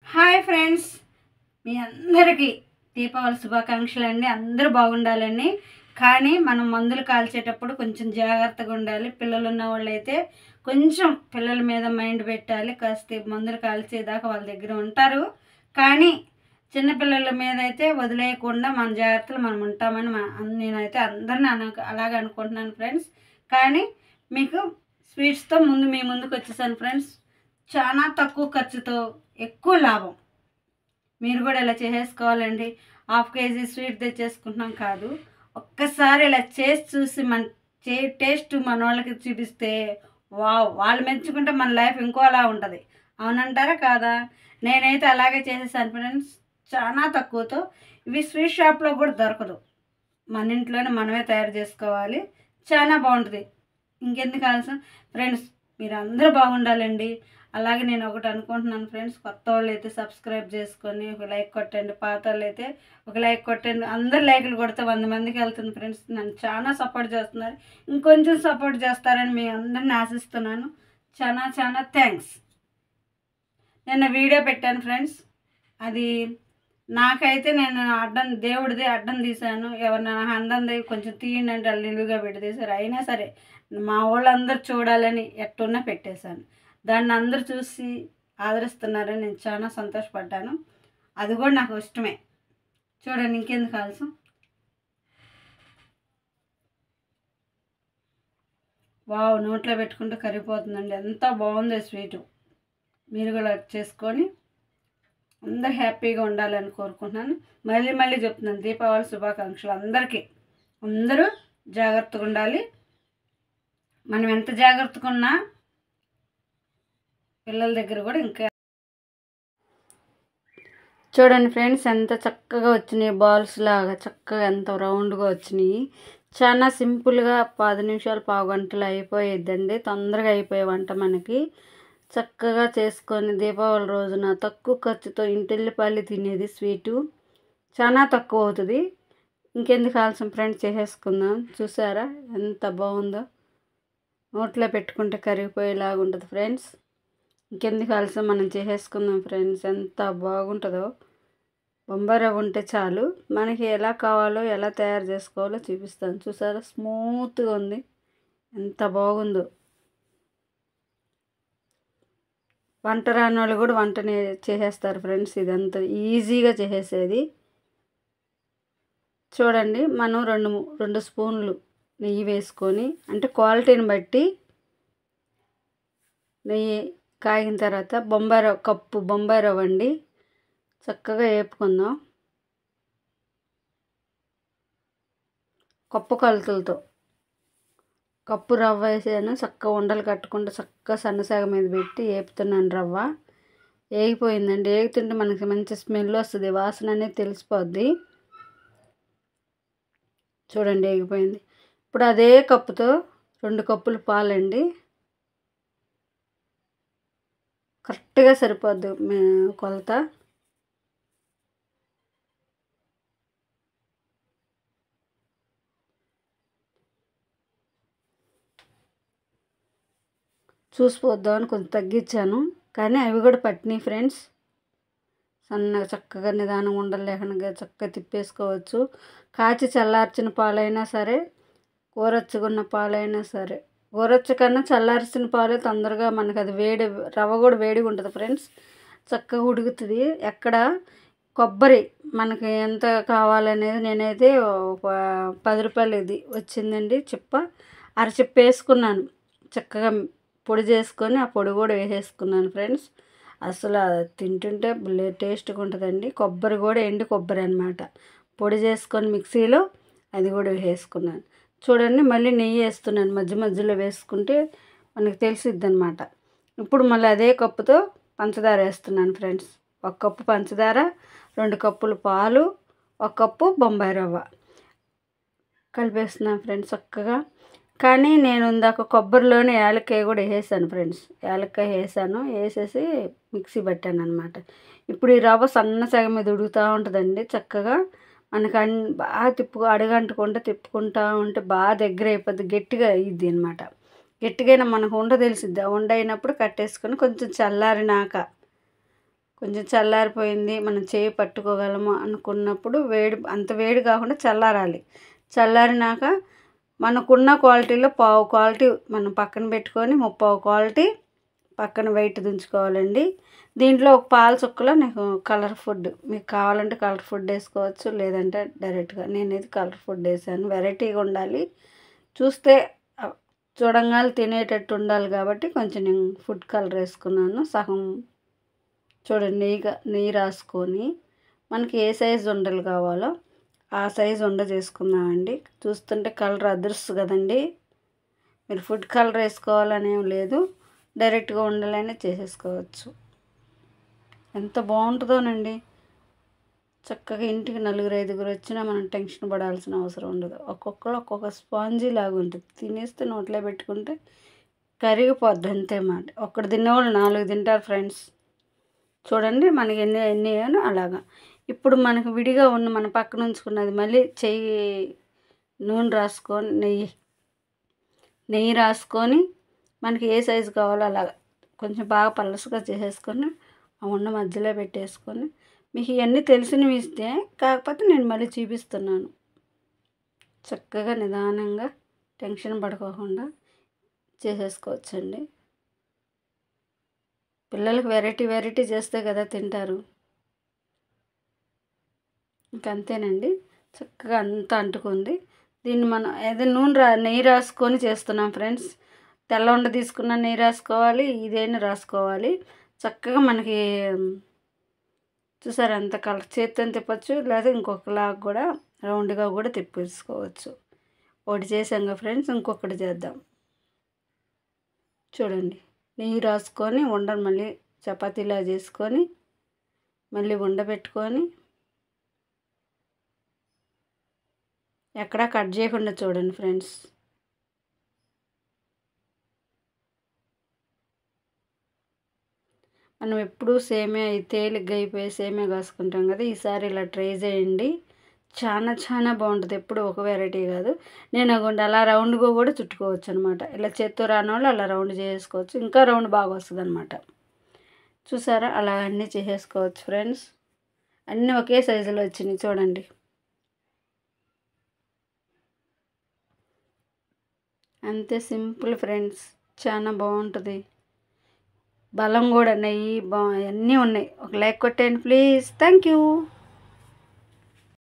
hi friends మీ అందరికీ దీపావళి శుభాకాంక్షలు అండి అందరూ బాగుండాలని కానీ మనం మందులు కాల్చేటప్పుడు కొంచెం జాగ్రత్తగా ఉండాలి పిల్లలు ఉన్న వాళ్ళైతే కొంచెం పిల్లల మీద మైండ్ పెట్టాలి కాస్త మందులు కాల్చేదాకా వాళ్ళ దగ్గర ఉంటారు కానీ చిన్నపిల్లల మీద అయితే వదిలేయకుండా మన జాగ్రత్తలు మనం ఉంటామని మా నేనైతే అందరిని అను అలాగే అనుకుంటున్నాను ఫ్రెండ్స్ కానీ మీకు స్వీట్స్తో ముందు మీ ముందుకు వచ్చేసాను ఫ్రెండ్స్ చాలా తక్కువ ఖర్చుతో ఎక్కువ లాభం మీరు కూడా ఇలా చేసేసుకోవాలండి హాఫ్ కేజీ స్వీట్ తెచ్చేసుకుంటున్నాం కాదు ఒక్కసారి ఇలా చేసి చూసి మన చే టేస్ట్ మన వాళ్ళకి చూపిస్తే వావ్ వాళ్ళు మెచ్చుకుంటే మన లైఫ్ ఇంకోలా ఉంటుంది అవునంటారా కాదా నేనైతే అలాగే చేసేసాను ఫ్రెండ్స్ చాలా తక్కువతో ఇవి స్వీట్ షాప్లో కూడా దొరకదు మన ఇంట్లోనే మనమే తయారు చేసుకోవాలి చాలా బాగుంటుంది ఇంకెందుకు కావాల్సిన ఫ్రెండ్స్ మీరు అందరూ బాగుండాలండి అలాగే నేను ఒకటి అనుకుంటున్నాను ఫ్రెండ్స్ కొత్త వాళ్ళు అయితే సబ్స్క్రైబ్ చేసుకొని ఒక లైక్ కొట్టండి పాత వాళ్ళు అయితే ఒక లైక్ కొట్టండి అందరు లైకులు కొడితే వంద మందికి వెళ్తుంది ఫ్రెండ్స్ నన్ను చాలా సపోర్ట్ చేస్తున్నారు ఇంకొంచెం సపోర్ట్ చేస్తారని మీ అందరిని ఆశిస్తున్నాను చాలా చాలా థ్యాంక్స్ నిన్న వీడియో పెట్టాను ఫ్రెండ్స్ అది నాకైతే నేను అడ్డం దేవుడిది అడ్డం తీశాను ఎవరిన అందంది కొంచెం తీయండి అంటే వాళ్ళు నిలువుగా పెట్టి తీశారు అయినా సరే మా వాళ్ళందరూ చూడాలని ఎట్టున్నా పెట్టేశాను దాన్ని అందరూ చూసి ఆదరిస్తున్నారని నేను చాలా సంతోషపడ్డాను అది కూడా నాకు ఇష్టమే చూడండి ఇంకెందుకు ఆలస్యం వావ్ నోట్లో పెట్టుకుంటే కరిగిపోతుందండి ఎంత బాగుంది స్వీటు మీరు కూడా చేసుకొని అందరు హ్యాపీగా ఉండాలని కోరుకుంటున్నాను మళ్ళీ మళ్ళీ చెప్తున్నాను దీపావళి శుభాకాంక్షలు అందరికీ అందరూ జాగ్రత్తగా ఉండాలి మనం ఎంత జాగ్రత్తగా ఉన్నా పిల్లల దగ్గర కూడా ఇంకా చూడండి ఫ్రెండ్స్ ఎంత చక్కగా వచ్చినాయి బాల్స్ లాగా చక్కగా ఎంత రౌండ్గా వచ్చినాయి చాలా సింపుల్గా పది నిమిషాలు పావు గంటలు అయిపోయిద్దండి తొందరగా అయిపోయే వంట మనకి చక్కగా చేసుకొని దీపావళి రోజున తక్కువ ఖర్చుతో ఇంటిల్లిపల్లి తినేది స్వీటు చాలా తక్కువ అవుతుంది ఇంకెందుకు ఆలస్యం ఫ్రెండ్స్ చేసేసుకుందాం చూసారా ఎంత బాగుందో నోట్లో పెట్టుకుంటే కరిగిపోయేలాగా ఉంటుంది ఫ్రెండ్స్ ఇంకెందుకు ఆలస్యం మనం చేసేసుకుందాం ఫ్రెండ్స్ ఎంత బాగుంటుందో బొంబాయి రవ్వ ఉంటే చాలు మనకి ఎలా కావాలో ఎలా తయారు చేసుకోవాలో చూపిస్తాను చూసారా స్మూత్గా ఉంది ఎంత బాగుందో వంట రాని వాళ్ళు కూడా వంటని చేసేస్తారు ఫ్రెండ్స్ ఇదంతా ఈజీగా చేసేసేది చూడండి మనం రెండు రెండు స్పూన్లు నెయ్యి వేసుకొని అంటే క్వాలిటీని బట్టి నెయ్యి కాగిన తర్వాత బొంబాయి రవ్వ కప్పు బొంబాయి రవ్వ అండి చక్కగా వేపుకుందాం కప్పు కలుతులతో కప్పు రవ్వ వేసాను చక్కగా ఉండలు కట్టుకుంటూ చక్కగా సన్నసాగ మీద పెట్టి వేపుతున్నాను రవ్వ వేగిపోయిందండి వేగుతుంటే మనకి మంచి స్మెల్ వస్తుంది వాసన అనేది తెలిసిపోద్ది చూడండి వేగిపోయింది ఇప్పుడు అదే కప్పుతో రెండు కప్పులు పాలండి కరెక్ట్గా సరిపోద్ది కొలత చూసిపోద్దామని కొంచెం తగ్గించాను కానీ అవి కూడా పట్టినాయి ఫ్రెండ్స్ సన్నగా చక్కగా నిదానం ఉండలేకుండా చక్కగా తిప్పేసుకోవచ్చు కాచి చల్లార్చిన పాలైనా సరే కూరొచ్చుకున్న పాలైనా సరే గోరొచ్చ కన్నా చల్లార్చిన పాలే తొందరగా మనకు అది వేడి రవ్వ కూడా వేడిగా ఉంటుంది ఫ్రెండ్స్ చక్కగా ఉడుకుతుంది ఎక్కడ కొబ్బరి మనకి ఎంత కావాలనేది నేనైతే పది రూపాయలు ఇది వచ్చిందండి చిప్ప అరచిప్ప వేసుకున్నాను చక్కగా పొడి చేసుకొని ఆ పొడి కూడా వేసేసుకున్నాను ఫ్రెండ్స్ అసలు తింటుంటే టేస్ట్గా ఉంటుందండి కొబ్బరి కూడా ఎండు కొబ్బరి అనమాట పొడి చేసుకొని మిక్సీలో అది కూడా వేసుకున్నాను చూడండి మళ్ళీ నెయ్యి వేస్తున్నాను మధ్య మధ్యలో వేసుకుంటే మనకి తెలిసిద్ది అనమాట ఇప్పుడు మళ్ళీ అదే కప్పుతో పంచదార వేస్తున్నాను ఫ్రెండ్స్ ఒక కప్పు పంచదార రెండు కప్పులు పాలు ఒక కప్పు బొంబాయి రవ్వ కలిపేస్తున్నాను ఫ్రెండ్స్ చక్కగా కానీ నేను ఇందాక కొబ్బరిలోనే యాలక్కాయ కూడా వేసాను ఫ్రెండ్స్ యాలక్కాయ వేసాను వేసేసి మిక్సీ పెట్టాను అనమాట ఇప్పుడు ఈ రవ్వ సన్న సగం మీద ఉడుకుతూ ఉంటుందండి చక్కగా మనకు అన్ బాగా తిప్పు అడగంటుకుంటే తిప్పుకుంటా ఉంటే బాగా దగ్గర అయిపోద్ది గట్టిగా అయ్యిద్ది అనమాట గట్టిగా మనకు ఉండ తెలిసిద్ది ఆ ఉండ అయినప్పుడు కట్టేసుకొని కొంచెం చల్లారినాక కొంచెం చల్లారిపోయింది మనం చేయి పట్టుకోగలము అనుకున్నప్పుడు వేడి అంత వేడి కాకుండా చల్లారాలి చల్లారినాక మనకున్న క్వాలిటీలో పావు క్వాలిటీ మనం పక్కన పెట్టుకొని ముప్పావు క్వాలిటీ పక్కన వెయిట్ దించుకోవాలండి దీంట్లో ఒక పాల చుక్కలో నాకు కలర్ ఫుడ్ మీకు కావాలంటే కలర్ ఫుడ్ వేసుకోవచ్చు లేదంటే డైరెక్ట్గా నేనైతే కలర్ ఫుడ్ వేసాను వెరైటీగా ఉండాలి చూస్తే ఆ, చూడంగానే తినేటట్టు ఉండాలి కాబట్టి కొంచెం నేను ఫుడ్ కలర్ వేసుకున్నాను సగం చూడండి నెయ్యి నెయ్యి రాసుకొని మనకి ఏ సైజు ఉండలు కావాలో ఆ సైజు ఉండ చేసుకుందామండి చూస్తుంటే కలర్ అదృశ్యం కదండి మీరు ఫుడ్ కలర్ వేసుకోవాలని ఏం లేదు డైరెక్ట్గా ఉండలైనా చేసేసుకోవచ్చు ఎంత బాగుంటుందోనండి చక్కగా ఇంటికి నలుగురు ఐదుగురు వచ్చినా మనం టెన్షన్ పడాల్సిన అవసరం ఉండదు ఒక్కొక్కరు ఒక్కొక్క స్పాంజీ లాగా ఉంటుంది తినేస్తే నోట్లో పెట్టుకుంటే కరిగిపోద్ది అంతే మాట ఒక్కడు తినేవాళ్ళు నాలుగు తింటారు ఫ్రెండ్స్ చూడండి మనకి ఎన్ని ఎన్ని అయ్యానో అలాగా ఇప్పుడు మనకు విడిగా ఉన్న మన పక్కన ఉంచుకున్నది మళ్ళీ చెయ్యి నూనె రాసుకొని నెయ్యి నెయ్యి రాసుకొని మనకి ఏ సైజు కావాలో అలాగా కొంచెం బాగా పలసగా చేసేసుకొని ఆ ఉండ మధ్యలో పెట్టేసుకొని మీకు ఇవన్నీ తెలిసినవి ఇస్తే కాకపోతే నేను మళ్ళీ చూపిస్తున్నాను చక్కగా నిదానంగా టెన్షన్ పడుకోకుండా చేసేసుకోవచ్చండి పిల్లలకు వెరైటీ వెరైటీ చేస్తే కదా తింటారు ఇంకంతేనండి చక్కగా అంతా అంటుకుంది దీన్ని మనం ఏదో నూనె రా నెయ్యి రాసుకొని చేస్తున్నాం ఫ్రెండ్స్ తెల్ల ఉండ తీసుకున్న నెయ్యి రాసుకోవాలి ఇదైనా రాసుకోవాలి చక్కగా మనకి చూసారు ఎంత కలర్ చేతితో తిప్పచ్చు లేదా ఇంకొకలాగా కూడా రౌండ్గా కూడా తిప్పేసుకోవచ్చు ఒకటి చేసాం కదా ఫ్రెండ్స్ ఇంకొకటి చేద్దాం చూడండి నెయ్యి రాసుకొని ఉండను మళ్ళీ చపాతీలా చేసుకొని మళ్ళీ ఉండబెట్టుకొని ఎక్కడా కట్ చేయకుండా చూడండి ఫ్రెండ్స్ మనం ఎప్పుడూ సేమే తేలిగ్గా అయిపోయి సేమే కాసుకుంటాం కదా ఈసారి ఇలా ట్రై చేయండి చాలా చాలా బాగుంటుంది ఎప్పుడు ఒక వెరైటీ కాదు నేను అగోండి అలా రౌండ్గా కూడా చుట్టుకోవచ్చు అనమాట ఇలా చేత్తో రాని వాళ్ళు అలా రౌండ్ చేసుకోవచ్చు ఇంకా రౌండ్ బాగా వస్తుంది అనమాట చూసారా అలా అన్నీ చేసేసుకోవచ్చు ఫ్రెండ్స్ అన్నీ ఒకే సైజులో వచ్చినాయి చూడండి అంతే సింపుల్ ఫ్రెండ్స్ చాలా బాగుంటుంది బలం కూడా నెయ్యి బా అన్నీ ఉన్నాయి ఒక లైక్ కొట్టండి ప్లీజ్ థ్యాంక్ యూ